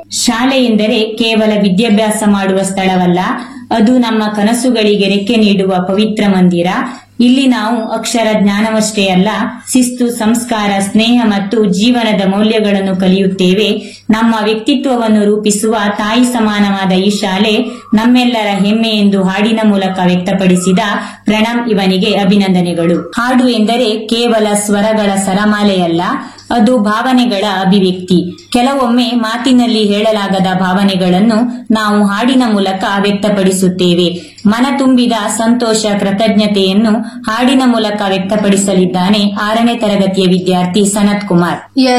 ಶಾಲೆ ಎಂದರೆ ಕೇವಲ ವಿದ್ಯಾಭ್ಯಾಸ ಮಾಡುವ ಸ್ಥಳವಲ್ಲ ಅದು ನಮ್ಮ ಕನಸುಗಳಿಗೆ ರೆಕ್ಕೆ ನೀಡುವ ಪವಿತ್ರ ಮಂದಿರ ಇಲ್ಲಿ ನಾವು ಅಕ್ಷರ ಜ್ಞಾನವಷ್ಟೇ ಅಲ್ಲ ಶಿಸ್ತು ಸಂಸ್ಕಾರ ಸ್ನೇಹ ಮತ್ತು ಜೀವನದ ಮೌಲ್ಯಗಳನ್ನು ಕಲಿಯುತ್ತೇವೆ ನಮ್ಮ ವ್ಯಕ್ತಿತ್ವವನ್ನು ರೂಪಿಸುವ ತಾಯಿ ಸಮಾನವಾದ ಈ ಶಾಲೆ ನಮ್ಮೆಲ್ಲರ ಹೆಮ್ಮೆ ಎಂದು ಹಾಡಿನ ಮೂಲಕ ವ್ಯಕ್ತಪಡಿಸಿದ ಪ್ರಣಮ್ ಇವನಿಗೆ ಅಭಿನಂದನೆಗಳು ಹಾಡು ಎಂದರೆ ಕೇವಲ ಸ್ವರಗಳ ಸರಮಾಲೆಯಲ್ಲ ಅದು ಭಾವನೆಗಳ ಅಭಿವ್ಯಕ್ತಿ ಕೆಲವೊಮ್ಮೆ ಮಾತಿನಲ್ಲಿ ಹೇಳಲಾಗದ ಭಾವನೆಗಳನ್ನು ನಾವು ಹಾಡಿನ ಮೂಲಕ ವ್ಯಕ್ತಪಡಿಸುತ್ತೇವೆ ಮನ ತುಂಬಿದ ಸಂತೋಷ ಕೃತಜ್ಞತೆಯನ್ನು ಹಾಡಿನ ಮೂಲಕ ವ್ಯಕ್ತಪಡಿಸಲಿದ್ದಾನೆ ಆರನೇ ತರಗತಿಯ ವಿದ್ಯಾರ್ಥಿ ಸನತ್ ಕುಮಾರ್ Yes,